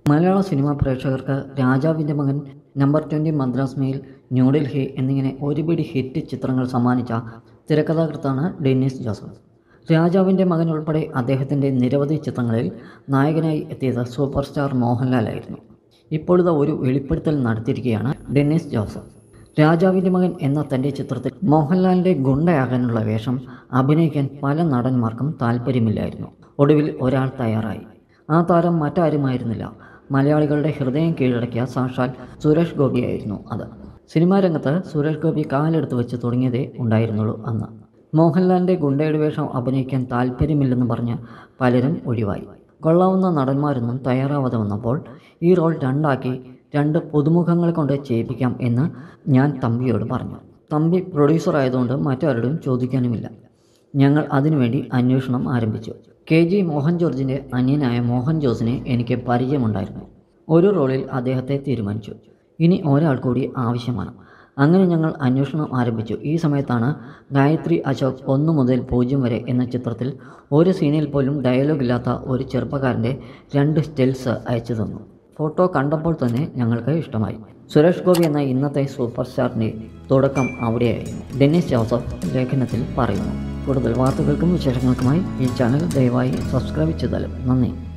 മലയാള സിനിമാ പ്രേക്ഷകർക്ക് രാജാവിൻ്റെ മകൻ number twenty Madras mail New Delhi എന്നിങ്ങനെ ഒരുപിടി ഹിറ്റ് ചിത്രങ്ങൾ സമ്മാനിച്ച തിരക്കഥാകൃത്താണ് ഡെന്നിസ് ജോസഫ് രാജാവിൻ്റെ മകൻ ഉൾപ്പെടെ അദ്ദേഹത്തിൻ്റെ നിരവധി ചിത്രങ്ങളിൽ നായകനായി എത്തിയത് സൂപ്പർ സ്റ്റാർ മോഹൻലാലായിരുന്നു ഇപ്പോഴത്തെ ഒരു വെളിപ്പെടുത്തൽ നടത്തിയിരിക്കുകയാണ് ഡെന്നിസ് ജോസഫ് രാജാവിൻ്റെ മകൻ എന്ന തൻ്റെ ചിത്രത്തിൽ മോഹൻലാലിൻ്റെ ഗുണ്ടയാകാനുള്ള വേഷം അഭിനയിക്കാൻ പല നടന്മാർക്കും താല്പര്യമില്ലായിരുന്നു ഒടുവിൽ ഒരാൾ തയ്യാറായി ആ താരം മറ്റാരുമായിരുന്നില്ല മലയാളികളുടെ ഹൃദയം കീഴടക്കിയ സാക്ഷാൽ സുരേഷ് ഗോപിയായിരുന്നു അത് സിനിമാ രംഗത്ത് സുരേഷ് ഗോപി കാലെടുത്ത് വെച്ച് തുടങ്ങിയതേ ഉണ്ടായിരുന്നുള്ളൂ അന്ന് മോഹൻലാലിൻ്റെ ഗുണ്ടയുടെ വേഷം അഭിനയിക്കാൻ താല്പര്യമില്ലെന്ന് പറഞ്ഞ് പലരും ഒഴിവായി കൊള്ളാവുന്ന നടന്മാരൊന്നും തയ്യാറാവാതെ വന്നപ്പോൾ ഈ റോൾ രണ്ടാക്കി രണ്ട് പുതുമുഖങ്ങളെ കൊണ്ട് ചെയ്യിപ്പിക്കാം എന്ന് ഞാൻ തമ്പിയോട് പറഞ്ഞു തമ്പി പ്രൊഡ്യൂസർ ആയതുകൊണ്ട് മറ്റാരോടും ചോദിക്കാനുമില്ല ഞങ്ങൾ അതിനുവേണ്ടി അന്വേഷണം ആരംഭിച്ചു കെ ജി മോഹൻ ജോർജിൻ്റെ അന്യനായ മോഹൻ ജോസിനെ എനിക്ക് പരിചയമുണ്ടായിരുന്നു ഒരു റോളിൽ അദ്ദേഹത്തെ തീരുമാനിച്ചു ഇനി ഒരാൾ കൂടി ആവശ്യമാണ് അങ്ങനെ ഞങ്ങൾ അന്വേഷണം ആരംഭിച്ചു ഈ സമയത്താണ് ഗായത്രി അശോക് ഒന്ന് മുതൽ പൂജ്യം വരെ എന്ന ചിത്രത്തിൽ ഒരു സീനിൽ പോലും ഡയലോഗ് ഇല്ലാത്ത ഒരു ചെറുപ്പക്കാരൻ്റെ രണ്ട് സ്റ്റിൽസ് അയച്ചു തന്നു ഫോട്ടോ കണ്ടപ്പോൾ തന്നെ ഞങ്ങൾക്ക് ഇഷ്ടമായി സുരേഷ് ഗോപി എന്ന ഇന്നത്തെ സൂപ്പർ സ്റ്റാറിൻ്റെ തുടക്കം അവിടെയായിരുന്നു ഡെന്നിസ് ജോസഫ് ലേഖനത്തിൽ പറയുന്നു കൂടുതൽ വാർത്തകൾക്കും വിശേഷങ്ങൾക്കുമായി ഈ ചാനൽ ദയവായി സബ്സ്ക്രൈബ് ചെയ്താലും നന്ദി